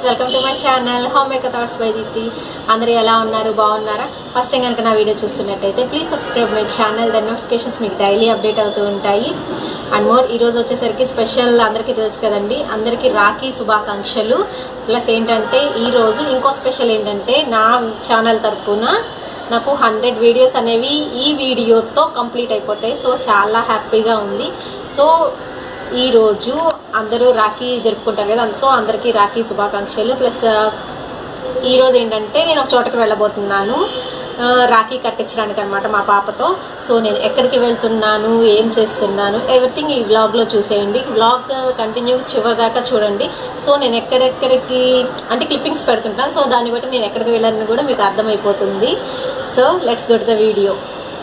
welcome to my channel home maker thoughts by Deepthi అందరూ ఎలా ఉన్నారు బాగున్నారా ఫస్ట్ టైం కనుక నా వీడియో చూస్తున్నట్టయితే ప్లీజ్ సబ్స్క్రైబ్ మై ఛానల్ దాని నోటిఫికేషన్స్ మీకు డైలీ అప్డేట్ అవుతూ ఉంటాయి అండ్ మోర్ ఈరోజు వచ్చేసరికి స్పెషల్ అందరికీ తెలుసు కదండి అందరికీ రాఖీ శుభాకాంక్షలు ప్లస్ ఏంటంటే ఈరోజు ఇంకో స్పెషల్ ఏంటంటే నా ఛానల్ తరపున నాకు హండ్రెడ్ వీడియోస్ అనేవి ఈ వీడియోతో కంప్లీట్ అయిపోతాయి సో చాలా హ్యాపీగా ఉంది సో ఈరోజు అందరూ రాఖీ జరుపుకుంటారు కదా సో అందరికీ రాఖీ శుభాకాంక్షలు ప్లస్ ఈరోజు ఏంటంటే నేను ఒక చోటకి వెళ్ళబోతున్నాను ఆ, రాఖీ కట్టించడానికి అనమాట మా పాపతో సో నేను ఎక్కడికి వెళ్తున్నాను ఏం చేస్తున్నాను ఎవ్రీథింగ్ ఈ వ్లాగ్లో చూసేయండి వ్లాగ్ కంటిన్యూ చివరి దాకా చూడండి సో నేను ఎక్కడెక్కడికి అంటే క్లిప్పింగ్స్ పెడుతుంటాను సో దాన్ని బట్టి నేను ఎక్కడికి వెళ్ళాలని కూడా మీకు అర్థమైపోతుంది so let's go to the video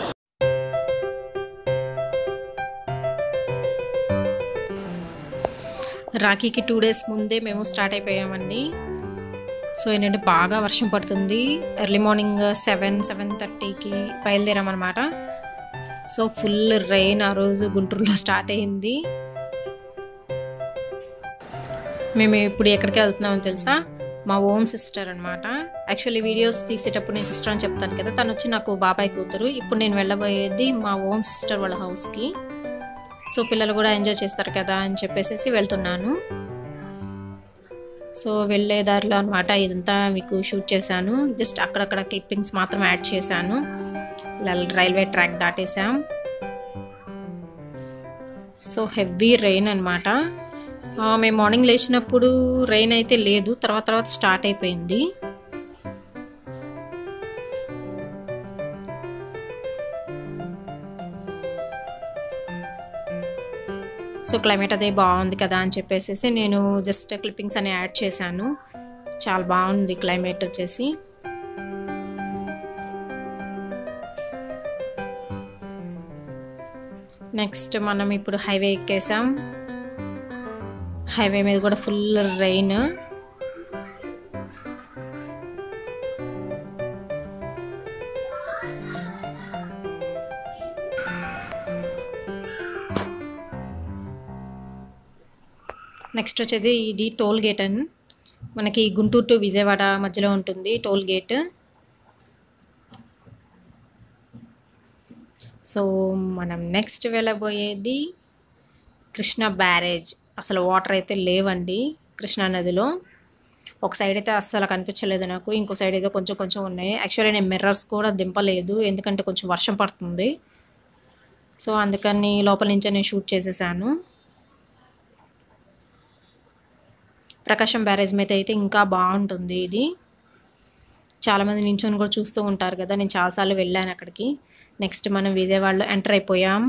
రాఖీకి టూ డేస్ ముందే మేము స్టార్ట్ అయిపోయామండి సో ఏంటంటే బాగా వర్షం పడుతుంది ఎర్లీ మార్నింగ్ సెవెన్ సెవెన్ థర్టీకి బయలుదేరామన్నమాట సో ఫుల్ రెయిన్ ఆ రోజు గుంటూరులో స్టార్ట్ అయింది మేము ఇప్పుడు ఎక్కడికి వెళ్తున్నామో తెలుసా మా ఓన్ సిస్టర్ అనమాట యాక్చువల్లీ వీడియోస్ తీసేటప్పుడు నేను సిస్టర్ అని చెప్తాను కదా తను వచ్చి నాకు బాబాయ్ కూతురు ఇప్పుడు నేను వెళ్ళబోయేది మా ఓన్ సిస్టర్ వాళ్ళ హౌస్కి సో పిల్లలు కూడా ఎంజాయ్ చేస్తారు కదా అని చెప్పేసి వెళ్తున్నాను సో వెళ్ళే దారిలో అనమాట ఇదంతా మీకు షూట్ చేశాను జస్ట్ అక్కడక్కడ క్లిప్పింగ్స్ మాత్రం యాడ్ చేశాను ఇలా రైల్వే ట్రాక్ దాటేసాం సో హెవీ రెయిన్ అనమాట మేము మార్నింగ్ లేచినప్పుడు రెయిన్ అయితే లేదు తర్వాత తర్వాత స్టార్ట్ అయిపోయింది సో క్లైమేట్ అదే బాగుంది కదా అని చెప్పేసి నేను జస్ట్ క్లిప్పింగ్స్ అని యాడ్ చేశాను చాలా బాగుంది క్లైమేట్ వచ్చేసి నెక్స్ట్ మనం ఇప్పుడు హైవే ఎక్కేసాం హైవే మీద కూడా ఫుల్ రెయిన్ నెక్స్ట్ వచ్చేది ఇది టోల్ గేట్ అని మనకి గుంటూరు టు విజయవాడ మధ్యలో ఉంటుంది టోల్ గేట్ సో మనం నెక్స్ట్ వెళ్ళబోయేది కృష్ణ బ్యారేజ్ అసలు వాటర్ అయితే లేవండి కృష్ణా నదిలో ఒక సైడ్ అయితే అస్సలు కనిపించలేదు నాకు ఇంకో సైడ్ అయితే కొంచెం కొంచెం ఉన్నాయి యాక్చువల్లీ నేను మిర్రర్స్ కూడా దింపలేదు ఎందుకంటే కొంచెం వర్షం పడుతుంది సో అందుకని లోపల నుంచే నేను షూట్ చేసేసాను ప్రకాశం బ్యారేజ్ మీద అయితే ఇంకా బాగుంటుంది ఇది చాలామంది నించొని కూడా చూస్తూ ఉంటారు కదా నేను చాలాసార్లు వెళ్ళాను అక్కడికి నెక్స్ట్ మనం విజయవాడలో ఎంటర్ అయిపోయాం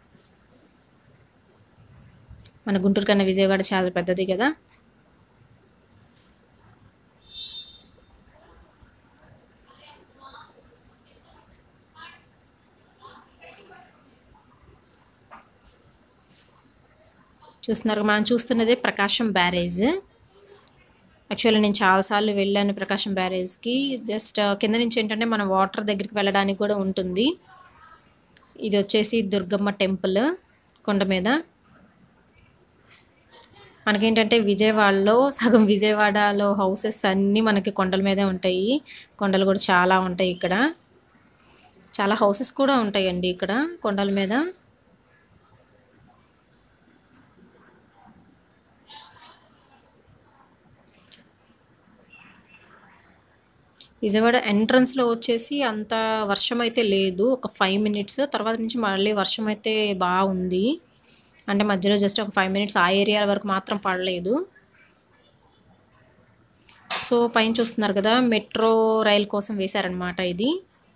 మన గుంటూరు కన్నా విజయవాడ చాలా పెద్దది కదా చూస్తున్నారు మనం చూస్తున్నదే ప్రకాశం బ్యారేజ్ యాక్చువల్లీ నేను చాలాసార్లు వెళ్ళాను ప్రకాశం బ్యారేజ్కి జస్ట్ కింద నుంచి ఏంటంటే మనం వాటర్ దగ్గరికి వెళ్ళడానికి కూడా ఉంటుంది ఇది వచ్చేసి దుర్గమ్మ టెంపుల్ కొండ మీద మనకేంటంటే విజయవాడలో సగం విజయవాడలో హౌసెస్ అన్నీ మనకి కొండల మీదే ఉంటాయి కొండలు కూడా చాలా ఉంటాయి ఇక్కడ చాలా హౌసెస్ కూడా ఉంటాయండి ఇక్కడ కొండల మీద విజయవాడ ఎంట్రన్స్లో వచ్చేసి అంత వర్షం అయితే లేదు ఒక ఫైవ్ మినిట్స్ తర్వాత నుంచి మళ్ళీ వర్షం అయితే బాగుంది అంటే మధ్యలో జస్ట్ ఒక ఫైవ్ మినిట్స్ ఆ ఏరియా వరకు మాత్రం పడలేదు సో పైన చూస్తున్నారు కదా మెట్రో రైల్ కోసం వేశారనమాట ఇది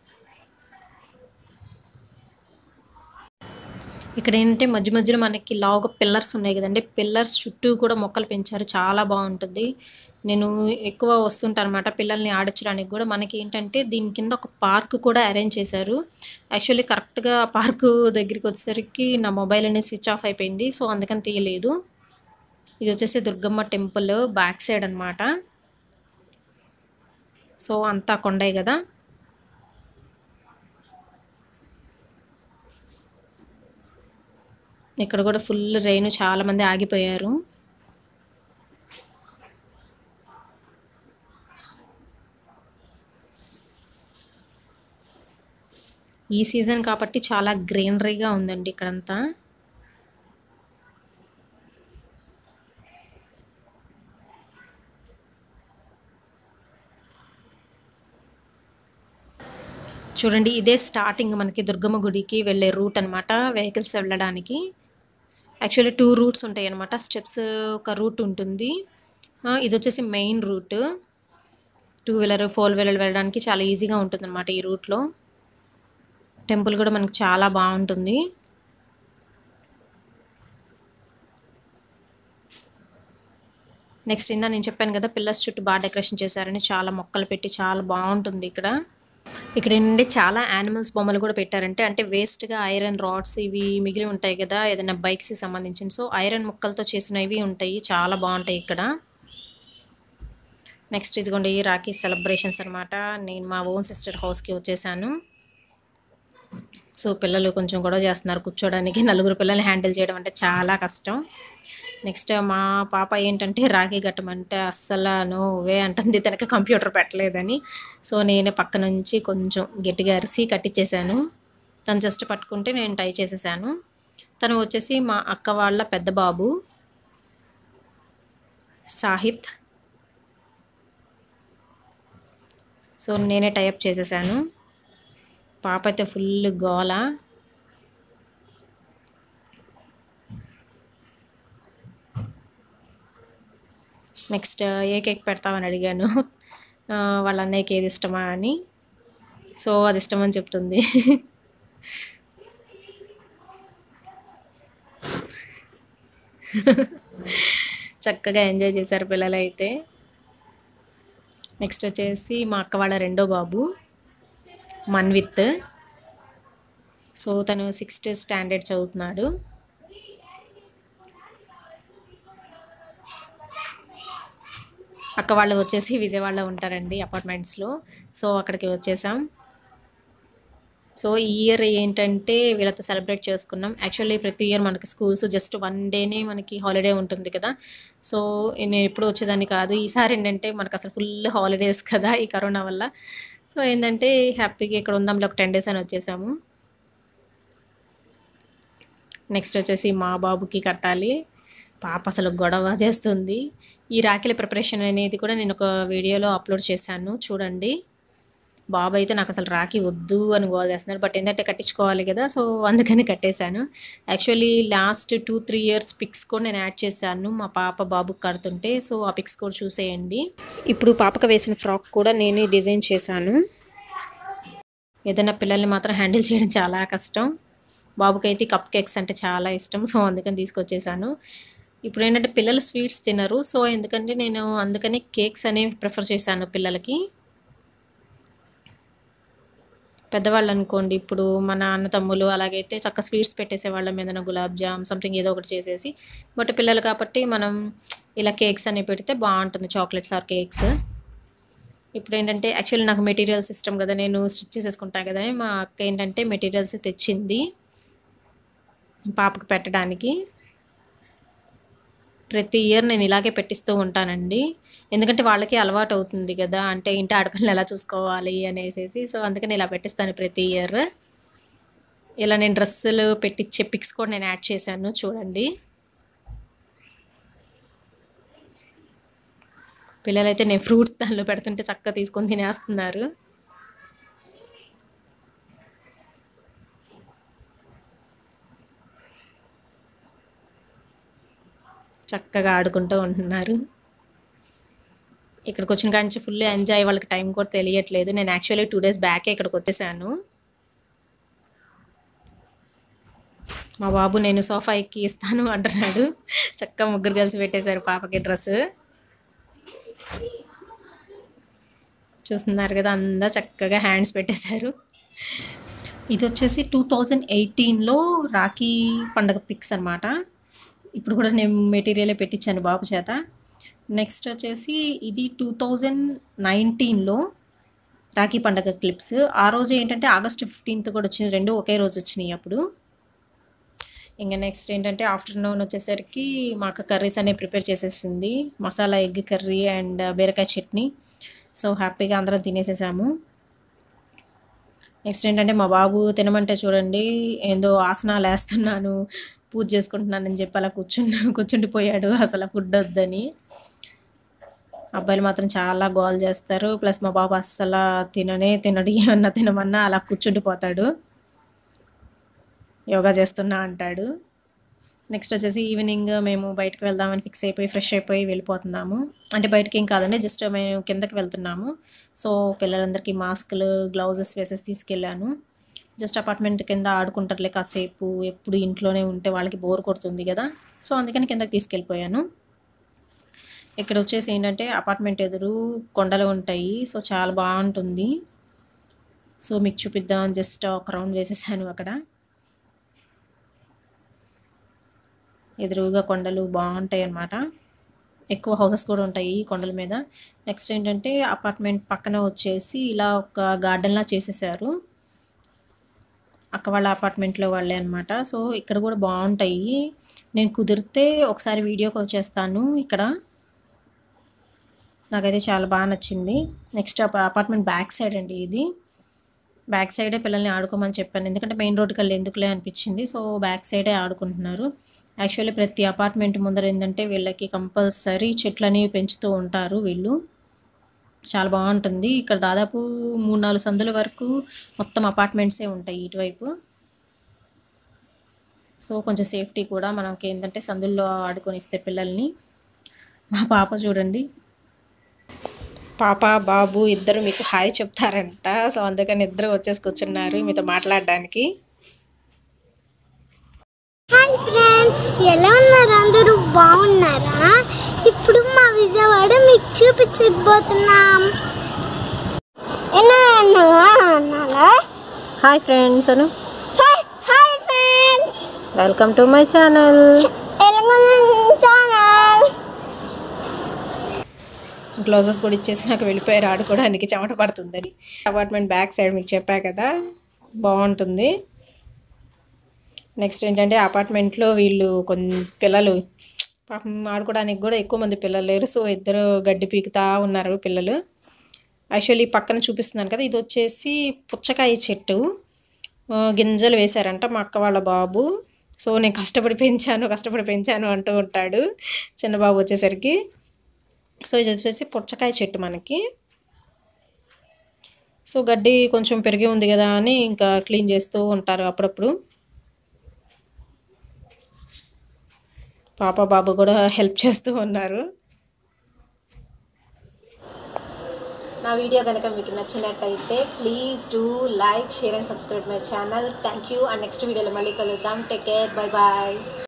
ఇక్కడ ఏంటంటే మధ్య మధ్యలో మనకి లావుగా పిల్లర్స్ ఉన్నాయి కదండి పిల్లర్స్ చుట్టూ కూడా మొక్కలు పెంచారు చాలా బాగుంటుంది నేను ఎక్కువ వస్తుంటాను అనమాట పిల్లల్ని ఆడించడానికి కూడా మనకి ఏంటంటే దీని కింద ఒక పార్క్ కూడా అరేంజ్ చేశారు యాక్చువల్లీ కరెక్ట్గా పార్కు దగ్గరికి వచ్చేసరికి నా మొబైల్ అనేది స్విచ్ ఆఫ్ అయిపోయింది సో అందుకని తీయలేదు ఇది వచ్చేసి దుర్గమ్మ టెంపుల్ బ్యాక్ సైడ్ అనమాట సో అంతా కొండే కదా ఇక్కడ కూడా ఫుల్ రెయిన్ చాలామంది ఆగిపోయారు ఈ సీజన్ కాబట్టి చాలా గ్రీనరీగా ఉందండి ఇక్కడంతా చూడండి ఇదే స్టార్టింగ్ మనకి దుర్గమ్మ గుడికి వెళ్ళే రూట్ అనమాట వెహికల్స్ వెళ్ళడానికి యాక్చువల్లీ టూ రూట్స్ ఉంటాయి అనమాట స్టెప్స్ ఒక రూట్ ఉంటుంది ఆ, ఇది వచ్చేసి main route two wheeler four wheeler వెళ్ళడానికి చాలా ఈజీగా ఉంటుంది అనమాట ఈ రూట్లో టెంపుల్ కూడా మనకు చాలా బాగుంటుంది నెక్స్ట్ ఇందా నేను చెప్పాను కదా పిల్లర్స్ చుట్టూ బాగా డెకరేషన్ చేశారని చాలా మొక్కలు పెట్టి చాలా బాగుంటుంది ఇక్కడ ఇక్కడ ఏంటంటే చాలా యానిమల్స్ బొమ్మలు కూడా పెట్టారంటే అంటే వేస్ట్గా ఐరన్ రాడ్స్ ఇవి మిగిలి ఉంటాయి కదా ఏదైనా బైక్స్కి సంబంధించిన సో ఐరన్ ముక్కలతో చేసినవి ఉంటాయి చాలా బాగుంటాయి ఇక్కడ నెక్స్ట్ ఇదిగోండి రాఖీ సెలబ్రేషన్స్ అనమాట నేను మా ఓన్ సిస్టర్ హౌస్కి వచ్చేసాను సో పిల్లలు కొంచెం గొడవ చేస్తున్నారు కూర్చోడానికి నలుగురు పిల్లల్ని హ్యాండిల్ చేయడం అంటే చాలా కష్టం నెక్స్ట్ మా పాప ఏంటంటే రాఖీ కట్టమంటే అస్సలు నువ్వే అంటుంది తనకి కంప్యూటర్ పెట్టలేదని సో నేనే పక్క నుంచి కొంచెం గట్టిగా అరిసి కట్టించేశాను తను జస్ట్ పట్టుకుంటే నేను టై చేసేసాను తను వచ్చేసి మా అక్క వాళ్ళ పెద్ద బాబు సాహిత్ సో నేనే టైప్ చేసేసాను పాప అయితే ఫుల్ గోల నెక్స్ట్ ఏ కేక్ పెడతామని అడిగాను ఆ, వాళ్ళ అన్నయ్యకి ఏది ఇష్టమా అని సో అది ఇష్టమని చెప్తుంది చక్కగా ఎంజాయ్ చేశారు పిల్లలు అయితే నెక్స్ట్ వచ్చేసి మా అక్క వాళ్ళ రెండో బాబు మన్విత్ సో తను సిక్స్త్ స్టాండర్డ్ చదువుతున్నాడు అక్క వాళ్ళు వచ్చేసి విజయవాడలో ఉంటారండి అపార్ట్మెంట్స్లో సో అక్కడికి వచ్చేసాం సో ఈ ఇయర్ ఏంటంటే వీళ్ళతో సెలబ్రేట్ చేసుకున్నాం యాక్చువల్లీ ప్రతి ఇయర్ మనకి స్కూల్స్ జస్ట్ వన్ డేనే మనకి హాలిడే ఉంటుంది కదా సో నేను ఎప్పుడు వచ్చేదాన్ని కాదు ఈసారి ఏంటంటే మనకు అసలు ఫుల్ హాలిడేస్ కదా ఈ కరోనా వల్ల సో ఏంటంటే హ్యాపీగా ఇక్కడ ఉందాంలో ఒక టెన్ డేస్ అని వచ్చేసాము నెక్స్ట్ వచ్చేసి మా బాబుకి కట్టాలి పాప అసలు గొడవ చేస్తుంది ఈ రాఖీల ప్రిపరేషన్ అనేది కూడా నేను ఒక వీడియోలో అప్లోడ్ చేశాను చూడండి బాబు అయితే నాకు అసలు రాఖీ వద్దు అని గోల్ చేస్తున్నారు బట్ ఏంటంటే కట్టించుకోవాలి కదా సో అందుకని కట్టేశాను actually last two three years pics కూడా నేను యాడ్ చేశాను మా పాప బాబుకి కడుతుంటే సో ఆ పిక్స్ కూడా చూసేయండి ఇప్పుడు పాపకు వేసిన ఫ్రాక్ కూడా నేనే డిజైన్ చేశాను ఏదైనా పిల్లల్ని మాత్రం హ్యాండిల్ చేయడం చాలా కష్టం బాబుకి అయితే కప్ కేక్స్ అంటే చాలా ఇష్టం సో అందుకని తీసుకొచ్చేసాను ఇప్పుడు ఏంటంటే పిల్లలు స్వీట్స్ తినరు సో ఎందుకంటే నేను అందుకని కేక్స్ అనేవి ప్రిఫర్ చేశాను పిల్లలకి పెద్దవాళ్ళు అనుకోండి ఇప్పుడు మన అన్న తమ్ములు అలాగైతే చక్క స్వీట్స్ పెట్టేసేవాళ్ళం ఏదైనా గులాబ్ జామ్ సంథింగ్ ఏదో ఒకటి చేసేసి బట్ పిల్లలు కాబట్టి మనం ఇలా కేక్స్ అనేవి పెడితే బాగుంటుంది చాక్లెట్స్ ఆర్ కేక్స్ ఇప్పుడు ఏంటంటే యాక్చువల్లీ నాకు మెటీరియల్స్ ఇష్టం కదా నేను స్టిచ్ చేసేసుకుంటాను కదా అని మా అక్క ఏంటంటే మెటీరియల్స్ తెచ్చింది పాపకు పెట్టడానికి ప్రతి ఇయర్ నేను ఇలాగే పెట్టిస్తూ ఉంటానండి ఎందుకంటే వాళ్ళకి అలవాటు అవుతుంది కదా అంటే ఇంటి ఆడపిల్లలు ఎలా చూసుకోవాలి అనేసి సో అందుకని ఇలా పెట్టిస్తాను ప్రతి ఇయర్ ఇలా నేను డ్రెస్సులు పెట్టించే పిక్స్ కూడా నేను యాడ్ చేశాను చూడండి పిల్లలైతే నేను ఫ్రూట్స్ దానిలో పెడుతుంటే చక్కగా తీసుకొని తినేస్తున్నారు చక్కగా ఆడుకుంటూ ఉంటున్నారు ఇక్కడికి వచ్చిన కాడి నుంచి ఫుల్ ఎంజాయ్ వాళ్ళకి టైం కూడా తెలియట్లేదు నేను యాక్చువల్లీ టూ డేస్ బ్యాకే ఇక్కడికి వచ్చేసాను మా బాబు నేను సోఫా ఎక్కి ఇస్తాను అంటున్నాడు చక్కగా ముగ్గురు కలిసి పెట్టేశారు పాపకి డ్రెస్ చూస్తున్నారు కదా అందరూ చక్కగా హ్యాండ్స్ పెట్టేశారు ఇది వచ్చేసి టూ థౌజండ్ ఎయిటీన్లో రాఖీ పండగ పిక్స్ అనమాట ఇప్పుడు కూడా నేను మెటీరియలే పెట్టించాను బాబు చేత నెక్స్ట్ వచ్చేసి ఇది టూ థౌజండ్ నైన్టీన్లో రాఖీ పండగ క్లిప్స్ ఆ రోజు ఏంటంటే ఆగస్ట్ ఫిఫ్టీన్త్ కూడా వచ్చింది రెండు ఒకే రోజు వచ్చినాయి అప్పుడు ఇంకా నెక్స్ట్ ఏంటంటే ఆఫ్టర్నూన్ వచ్చేసరికి మాకు కర్రీస్ అనేవి ప్రిపేర్ చేసేసింది మసాలా ఎగ్ కర్రీ అండ్ బీరకాయ చట్నీ సో హ్యాపీగా అందరం తినేసేసాము నెక్స్ట్ ఏంటంటే మా బాబు తినమంటే చూడండి ఏందో ఆసనాలు వేస్తున్నాను పూజ చేసుకుంటున్నానని చెప్పి అలా కూర్చుని కూర్చుండిపోయాడు అసలు ఫుడ్ వద్దని అబ్బాయిలు మాత్రం చాలా గోల్ చేస్తారు ప్లస్ మా బాబు అస్సలు తిననే తినడు ఏమన్నా తినమన్నా అలా కూర్చుండిపోతాడు యోగా చేస్తున్నా అంటాడు నెక్స్ట్ వచ్చేసి ఈవినింగ్ మేము బయటకు వెళ్దామని ఫిక్స్ అయిపోయి ఫ్రెష్ అయిపోయి వెళ్ళిపోతున్నాము అంటే బయటకి ఏం కాదండి జస్ట్ మేము కిందకి వెళ్తున్నాము సో పిల్లలందరికీ మాస్కులు గ్లౌజెస్ వేసేసి తీసుకెళ్ళాను జస్ట్ అపార్ట్మెంట్ కింద ఆడుకుంటారులే కాసేపు ఎప్పుడు ఇంట్లోనే ఉంటే వాళ్ళకి బోర్ కొడుతుంది కదా సో అందుకని కిందకి తీసుకెళ్ళిపోయాను ఇక్కడ వచ్చేసి ఏంటంటే అపార్ట్మెంట్ ఎదురు కొండలు ఉంటాయి సో చాలా బాగుంటుంది సో మీకు చూపిద్దాం జస్ట్ ఒక రౌండ్ వేసేసాను అక్కడ ఎదురుగా కొండలు బాగుంటాయి అన్నమాట ఎక్కువ హౌసెస్ కూడా ఉంటాయి ఈ కొండల మీద నెక్స్ట్ ఏంటంటే అపార్ట్మెంట్ పక్కన వచ్చేసి ఇలా ఒక గార్డెన్లా చేసేసారు అక్క వాళ్ళ అపార్ట్మెంట్లో వాళ్ళే అనమాట సో ఇక్కడ కూడా బాగుంటాయి నేను కుదిరితే ఒకసారి వీడియో కాల్ చేస్తాను ఇక్కడ నాకైతే చాలా బాగా నచ్చింది నెక్స్ట్ అపార్ట్మెంట్ బ్యాక్ సైడ్ అండి ఇది బ్యాక్ సైడే పిల్లల్ని ఆడుకోమని చెప్పాను ఎందుకంటే మెయిన్ రోడ్కి వెళ్ళి ఎందుకులే అనిపించింది సో బ్యాక్ సైడే ఆడుకుంటున్నారు యాక్చువల్లీ ప్రతి అపార్ట్మెంట్ ముందర ఏంటంటే వీళ్ళకి కంపల్సరీ చెట్లు అనేవి పెంచుతూ ఉంటారు వీళ్ళు చాలా బాగుంటుంది ఇక్కడ దాదాపు మూడు నాలుగు సందుల వరకు మొత్తం అపార్ట్మెంట్సే ఉంటాయి ఇటువైపు సో కొంచెం సేఫ్టీ కూడా మనకి ఏంటంటే సందుల్లో ఆడుకొని ఇస్తే పిల్లల్ని మా పాప చూడండి పాప బాబు ఇద్దరు మీకు హాయ్ చెప్తారంట సో అందుకని ఇద్దరు వచ్చేసి కూర్చున్నారు మీతో మాట్లాడడానికి హాయ్ ఫ్రెండ్స్ ఎలా ఉన్నారు అందరూ బాగున్నారా ఇప్పుడు మా విజయవాడ మీకు చూపించబోతున్నాం hi friends Anu hi friends welcome to my channel channel gloves కూడా ఇచ్చేసి నాకు వెళ్ళిపోయారు ఆడుకోవడానికి చెమట పడుతుందని అపార్ట్మెంట్ బ్యాక్ సైడ్ మీకు చెప్పా కదా బాగుంటుంది నెక్స్ట్ ఏంటంటే అపార్ట్మెంట్లో వీళ్ళు కొన్ని పిల్లలు పాపం ఆడుకోవడానికి కూడా ఎక్కువ మంది పిల్లలు లేరు సో ఇద్దరు గడ్డి పీకుతా ఉన్నారు పిల్లలు యాక్చువల్లీ పక్కన చూపిస్తున్నాను కదా ఇది వచ్చేసి పుచ్చకాయ చెట్టు ఆ, గింజలు వేశారంట మా అక్క వాళ్ళ బాబు సో నేను కష్టపడి పెంచాను కష్టపడి పెంచాను అంటూ ఉంటాడు చిన్న బాబు వచ్చేసరికి సో ఇది వచ్చేసి పుచ్చకాయ చెట్టు మనకి సో గడ్డి కొంచెం పెరిగి ఉంది కదా అని ఇంకా క్లీన్ చేస్తూ ఉంటారు అప్పుడప్పుడు పాప బాబు కూడా హెల్ప్ చేస్తూ ఉన్నారు నా వీడియో కనుక మీకు నచ్చినట్టయితే please do like share and subscribe my channel thank you and next వీడియోలో మళ్ళీ కలుద్దాం టేక్ కేర్ బై బాయ్